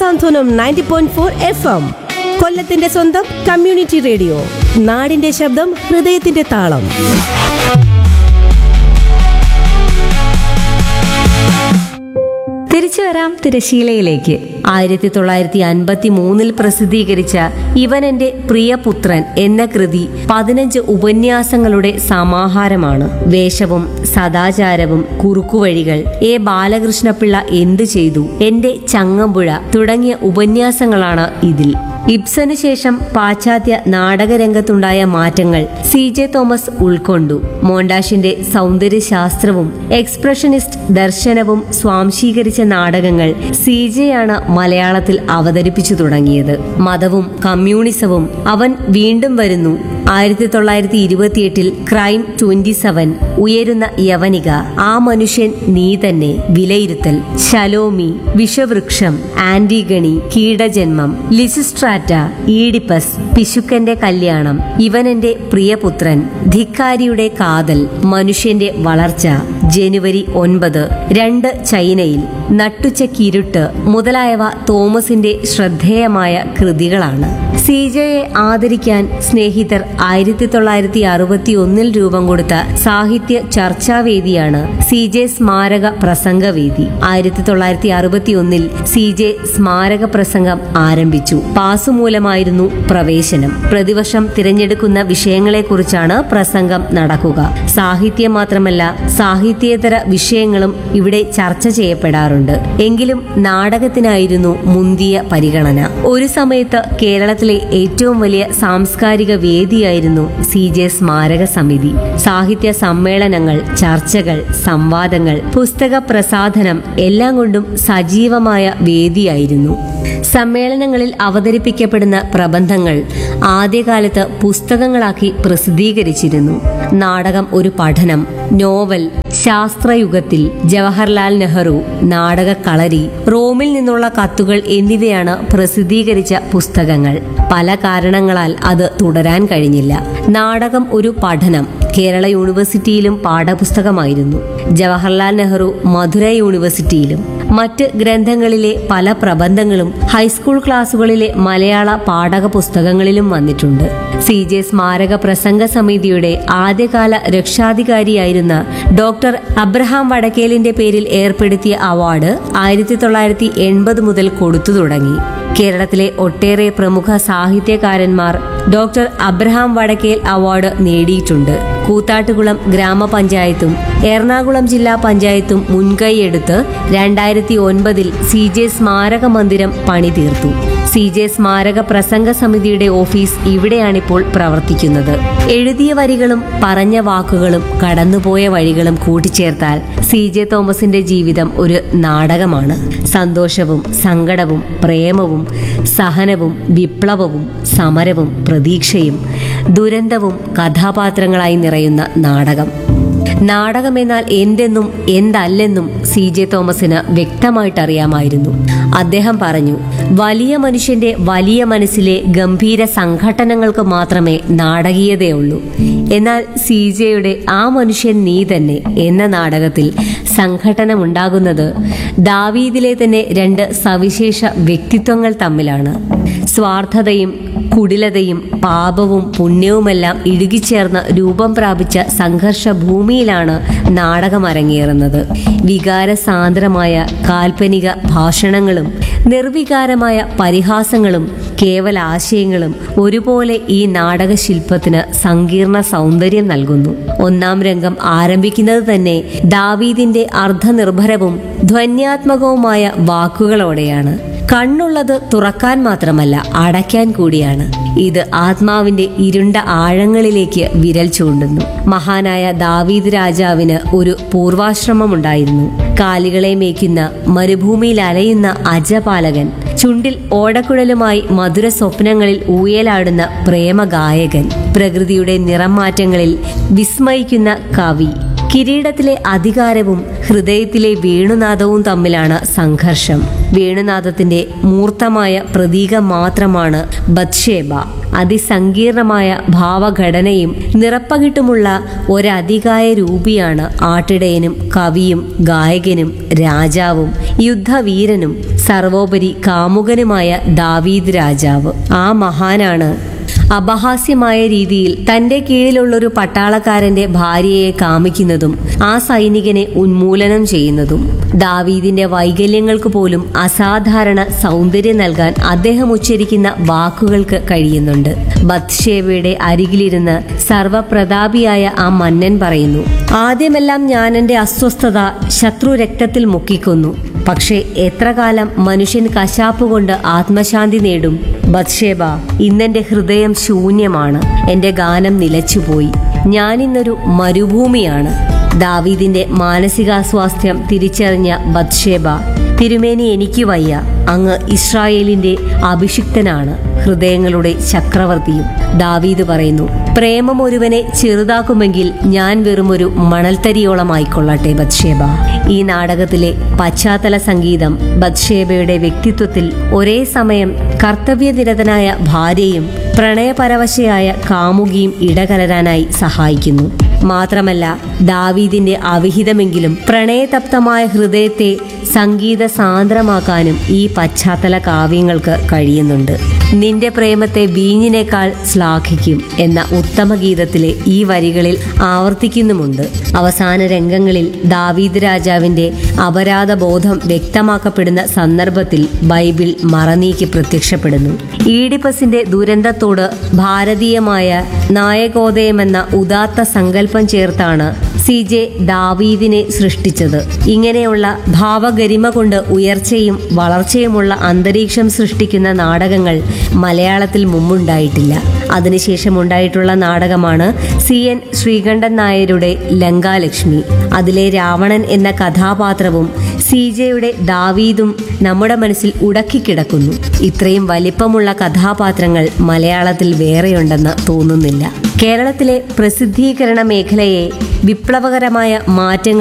സാന്ത്വനം ninety point four F M കൊല്ലത്തിന്റെ സ്വന്തം community radio നാടിന്റെ ശബ്ദം ഹൃദയത്തിന്റെ താളം തിരിച്ചു വരാം തിരശീലയിലേക്ക് ആയിരത്തി തൊള്ളായിരത്തി അൻപത്തി മൂന്നിൽ പ്രസിദ്ധീകരിച്ച ഇവൻ എന്റെ പ്രിയപുത്രൻ എന്ന കൃതി പതിനഞ്ച് ഉപന്യാസങ്ങളുടെ സമാഹാരമാണ് വേഷവും സദാചാരവും കുറുക്കുവഴികൾ എ ബാലകൃഷ്ണപിള്ള എന്തു ചെയ്തു എന്റെ ചങ്ങമ്പുഴ തുടങ്ങിയ ഉപന്യാസങ്ങളാണ് ഇതിൽ ഇബ്സന് ശേഷം പാശ്ചാത്യ നാടകരംഗത്തുണ്ടായ മാറ്റങ്ങൾ സി ജെ തോമസ് ഉൾക്കൊണ്ടു മോണ്ടാഷിന്റെ സൗന്ദര്യശാസ്ത്രവും എക്സ്പ്രഷനിസ്റ്റ് ദർശനവും സ്വാംശീകരിച്ച നാടകങ്ങൾ സി ജെയാണ് മലയാളത്തിൽ അവതരിപ്പിച്ചു തുടങ്ങിയത് മതവും കമ്മ്യൂണിസവും അവൻ വീണ്ടും വരുന്നു ആയിരത്തി തൊള്ളായിരത്തി ഇരുപത്തിയെട്ടിൽ ക്രൈം ട്വന്റി സെവൻ ഉയരുന്ന യവനിക ആ മനുഷ്യൻ നീ തന്നെ വിലയിരുത്തൽ ശലോമി വിഷവൃക്ഷം ആന്റിഗണി കീടജന്മം ലിസിസ്ട്രാറ്റ ഈഡിപ്പസ് പിശുക്കന്റെ കല്യാണം ഇവനെന്റെ പ്രിയപുത്രൻ ധിക്കാരിയുടെ കാതൽ മനുഷ്യന്റെ വളർച്ച ജനുവരി ഒൻപത് രണ്ട് ചൈനയിൽ നട്ടുച്ചക്കിരുട്ട് മുതലായവ തോമസിന്റെ ശ്രദ്ധേയമായ കൃതികളാണ് സി ജെയെ ആദരിക്കാൻ സ്നേഹിതർ ആയിരത്തി തൊള്ളായിരത്തി അറുപത്തി ഒന്നിൽ രൂപം കൊടുത്ത സാഹിത്യ ചർച്ചാവേദിയാണ് സി ജെ സ്മാരക പ്രസംഗവേദി ആയിരത്തി തൊള്ളായിരത്തി അറുപത്തി ഒന്നിൽ സി ജെ സ്മാരക പ്രസംഗം ആരംഭിച്ചു പാസു മൂലമായിരുന്നു പ്രവേശനം പ്രതിവർഷം തിരഞ്ഞെടുക്കുന്ന വിഷയങ്ങളെക്കുറിച്ചാണ് പ്രസംഗം നടക്കുക സാഹിത്യം മാത്രമല്ല സാഹിത്യേതര വിഷയങ്ങളും ഇവിടെ ചർച്ച ചെയ്യപ്പെടാറുണ്ട് എങ്കിലും നാടകത്തിനായിരുന്നു മുന്തിയ പരിഗണന ഒരു സമയത്ത് കേരളത്തിലെ ഏറ്റവും വലിയ സാംസ്കാരിക വേദിയായിരുന്നു സി ജെ സ്മാരക സമിതി സാഹിത്യ സമ്മേളനങ്ങൾ ചർച്ചകൾ സംവാദങ്ങൾ പുസ്തക പ്രസാധനം എല്ലാം കൊണ്ടും സജീവമായ വേദിയായിരുന്നു സമ്മേളനങ്ങളിൽ അവതരിപ്പിക്കപ്പെടുന്ന പ്രബന്ധങ്ങൾ ആദ്യകാലത്ത് പുസ്തകങ്ങളാക്കി പ്രസിദ്ധീകരിച്ചിരുന്നു നാടകം ഒരു പഠനം നോവൽ ശാസ്ത്രയുഗത്തിൽ ജവഹർലാൽ നെഹ്റു നാടക കളരി റോമിൽ നിന്നുള്ള കത്തുകൾ എന്നിവയാണ് പ്രസിദ്ധീകരിച്ച പുസ്തകങ്ങൾ പല കാരണങ്ങളാൽ അത് തുടരാൻ കഴിഞ്ഞില്ല നാടകം ഒരു പഠനം കേരള യൂണിവേഴ്സിറ്റിയിലും പാഠപുസ്തകമായിരുന്നു ജവഹർലാൽ നെഹ്റു മധുര യൂണിവേഴ്സിറ്റിയിലും മറ്റ് ഗ്രന്ഥങ്ങളിലെ പല പ്രബന്ധങ്ങളും ഹൈസ്കൂൾ ക്ലാസുകളിലെ മലയാള പാഠക പുസ്തകങ്ങളിലും വന്നിട്ടുണ്ട് സി ജെ സ്മാരക പ്രസംഗ സമിതിയുടെ ആദ്യകാല രക്ഷാധികാരിയായിരുന്ന ഡോക്ടർ അബ്രഹാം വടക്കേലിന്റെ പേരിൽ ഏർപ്പെടുത്തിയ അവാർഡ് ആയിരത്തി തൊള്ളായിരത്തി എൺപത് മുതൽ കൊടുത്തു തുടങ്ങി കേരളത്തിലെ ഒട്ടേറെ പ്രമുഖ സാഹിത്യകാരന്മാർ ഡോക്ടർ അബ്രഹാം വടക്കേൽ അവാർഡ് നേടിയിട്ടുണ്ട് കൂത്താട്ടുകുളം ഗ്രാമപഞ്ചായത്തും എറണാകുളം ജില്ലാ പഞ്ചായത്തും മുൻകൈയെടുത്ത് രണ്ടായിരത്തി ഒൻപതിൽ സി ജെ സ്മാരക മന്ദിരം പണിതീർത്തു സി ജെ സ്മാരക പ്രസംഗ സമിതിയുടെ ഓഫീസ് ഇവിടെയാണിപ്പോൾ പ്രവർത്തിക്കുന്നത് എഴുതിയ വരികളും പറഞ്ഞ വാക്കുകളും കടന്നുപോയ വഴികളും കൂട്ടിച്ചേർത്താൽ സി ജെ തോമസിന്റെ ജീവിതം ഒരു നാടകമാണ് സന്തോഷവും സങ്കടവും പ്രേമവും സഹനവും വിപ്ലവവും സമരവും പ്രതീക്ഷയും ദുരന്തവും കഥാപാത്രങ്ങളായി നിറയുന്ന നാടകം നാടകമെന്നാൽ എന്തെന്നും എന്തല്ലെന്നും സി ജെ തോമസിന് വ്യക്തമായിട്ട് അറിയാമായിരുന്നു അദ്ദേഹം പറഞ്ഞു വലിയ മനുഷ്യന്റെ വലിയ മനസ്സിലെ ഗംഭീര സംഘട്ടനങ്ങൾക്ക് മാത്രമേ നാടകീയതയുള്ളൂ എന്നാൽ സി ജെയുടെ ആ മനുഷ്യൻ നീ തന്നെ എന്ന നാടകത്തിൽ സംഘട്ടനമുണ്ടാകുന്നത് ദാവീദിലെ തന്നെ രണ്ട് സവിശേഷ വ്യക്തിത്വങ്ങൾ തമ്മിലാണ് സ്വാർത്ഥതയും കുടിലതയും പാപവും പുണ്യവുമെല്ലാം ഇഴുകിച്ചേർന്ന് രൂപം പ്രാപിച്ച സംഘർഷ ഭൂമിയിലാണ് നാടകം അരങ്ങേറുന്നത് വികാരസാന്ദ്രമായ കാൽപ്പനിക ഭാഷണങ്ങളും നിർവികാരമായ പരിഹാസങ്ങളും കേവല ആശയങ്ങളും ഒരുപോലെ ഈ നാടകശില്പത്തിന് സങ്കീർണ സൗന്ദര്യം നൽകുന്നു ഒന്നാം രംഗം ആരംഭിക്കുന്നത് തന്നെ ദാവീദിന്റെ അർദ്ധനിർഭരവും ധ്വന്യാത്മകവുമായ വാക്കുകളോടെയാണ് കണ്ണുള്ളത് തുറക്കാൻ മാത്രമല്ല അടയ്ക്കാൻ കൂടിയാണ് ഇത് ആത്മാവിന്റെ ഇരുണ്ട ആഴങ്ങളിലേക്ക് വിരൽ ചൂണ്ടുന്നു മഹാനായ ദാവീദ് രാജാവിന് ഒരു പൂർവാശ്രമമുണ്ടായിരുന്നു കാലികളെ മേയ്ക്കുന്ന മരുഭൂമിയിൽ അലയുന്ന അജപാലകൻ ചുണ്ടിൽ ഓടക്കുഴലുമായി മധുര സ്വപ്നങ്ങളിൽ ഊയലാടുന്ന പ്രേമഗായകൻ പ്രകൃതിയുടെ നിറം മാറ്റങ്ങളിൽ വിസ്മയിക്കുന്ന കവി കിരീടത്തിലെ അധികാരവും ഹൃദയത്തിലെ വേണുനാദവും തമ്മിലാണ് സംഘർഷം വേണുനാദത്തിന്റെ മൂർത്തമായ പ്രതീകം മാത്രമാണ് ബത്ഷേബ അതിസങ്കീർണമായ ഭാവഘടനയും നിറപ്പകിട്ടുമുള്ള ഒരധികായ രൂപിയാണ് ആട്ടിടയനും കവിയും ഗായകനും രാജാവും യുദ്ധവീരനും സർവോപരി കാമുകനുമായ ദാവീദ് രാജാവ് ആ മഹാനാണ് അപഹാസ്യമായ രീതിയിൽ തന്റെ കീഴിലുള്ളൊരു പട്ടാളക്കാരന്റെ ഭാര്യയെ കാമിക്കുന്നതും ആ സൈനികനെ ഉന്മൂലനം ചെയ്യുന്നതും ദാവീദിന്റെ വൈകല്യങ്ങൾക്ക് പോലും അസാധാരണ സൗന്ദര്യം നൽകാൻ അദ്ദേഹം ഉച്ചരിക്കുന്ന വാക്കുകൾക്ക് കഴിയുന്നുണ്ട് ബത്ഷേവയുടെ അരികിലിരുന്ന് സർവപ്രതാപിയായ ആ മന്നൻ പറയുന്നു ആദ്യമെല്ലാം ഞാൻ എന്റെ അസ്വസ്ഥത ശത്രു രക്തത്തിൽ മുക്കിക്കൊന്നു പക്ഷേ എത്ര കാലം മനുഷ്യൻ കശാപ്പ് കൊണ്ട് ആത്മശാന്തി നേടും ബത്ഷേബ ഇന്നെന്റെ ഹൃദയം ശൂന്യമാണ് എന്റെ ഗാനം നിലച്ചുപോയി ഞാനിന്നൊരു മരുഭൂമിയാണ് ദാവീദിന്റെ മാനസികാസ്വാസ്ഥ്യം തിരിച്ചറിഞ്ഞ ബത്ഷേബ തിരുമേനി എനിക്ക് വയ്യ അങ്ങ് ഇസ്രായേലിന്റെ അഭിഷിക്തനാണ് ഹൃദയങ്ങളുടെ ചക്രവർത്തിയും ദാവീദ് പറയുന്നു പ്രേമം ഒരുവനെ ചെറുതാക്കുമെങ്കിൽ ഞാൻ വെറുമൊരു മണൽത്തരിയോളമായിക്കൊള്ളട്ടെ ബത്ഷേബ ഈ നാടകത്തിലെ പശ്ചാത്തല സംഗീതം ബത്ഷേബയുടെ വ്യക്തിത്വത്തിൽ ഒരേ സമയം കർത്തവ്യനിരതനായ ഭാര്യയും പ്രണയപരവശയായ കാമുകിയും ഇടകലരാനായി സഹായിക്കുന്നു മാത്രമല്ല ദാവീദിന്റെ അവിഹിതമെങ്കിലും പ്രണയതപ്തമായ ഹൃദയത്തെ സംഗീത സാന്ദ്രമാക്കാനും ഈ പശ്ചാത്തല കാവ്യങ്ങൾക്ക് കഴിയുന്നുണ്ട് നിന്റെ പ്രേമത്തെ വീഞ്ഞിനേക്കാൾ ശ്ലാഘിക്കും എന്ന ഉത്തമ ഗീതത്തിലെ ഈ വരികളിൽ ആവർത്തിക്കുന്നുമുണ്ട് അവസാന രംഗങ്ങളിൽ ദാവീദ് രാജാവിന്റെ അപരാധബോധം വ്യക്തമാക്കപ്പെടുന്ന സന്ദർഭത്തിൽ ബൈബിൾ മറനീക്കി പ്രത്യക്ഷപ്പെടുന്നു ഈഡിപ്പസിന്റെ ദുരന്തത്തോട് ഭാരതീയമായ നായകോദയമെന്ന ഉദാത്ത സങ്കല്പം ചേർത്താണ് സി ജെ ദാവീദിനെ സൃഷ്ടിച്ചത് ഇങ്ങനെയുള്ള ഭാവഗരിമ കൊണ്ട് ഉയർച്ചയും വളർച്ചയുമുള്ള അന്തരീക്ഷം സൃഷ്ടിക്കുന്ന നാടകങ്ങൾ മലയാളത്തിൽ മുമ്പുണ്ടായിട്ടില്ല അതിനുശേഷം ഉണ്ടായിട്ടുള്ള നാടകമാണ് സി എൻ ശ്രീകണ്ഠൻ നായരുടെ ലങ്കാലക്ഷ്മി അതിലെ രാവണൻ എന്ന കഥാപാത്രവും സി ജെയുടെ ദാവീദും നമ്മുടെ മനസ്സിൽ ഉടക്കിക്കിടക്കുന്നു ഇത്രയും വലിപ്പമുള്ള കഥാപാത്രങ്ങൾ മലയാളത്തിൽ വേറെയുണ്ടെന്ന് തോന്നുന്നില്ല കേരളത്തിലെ പ്രസിദ്ധീകരണ മേഖലയെ വിപ്ലവകരമായ മാറ്റങ്ങൾ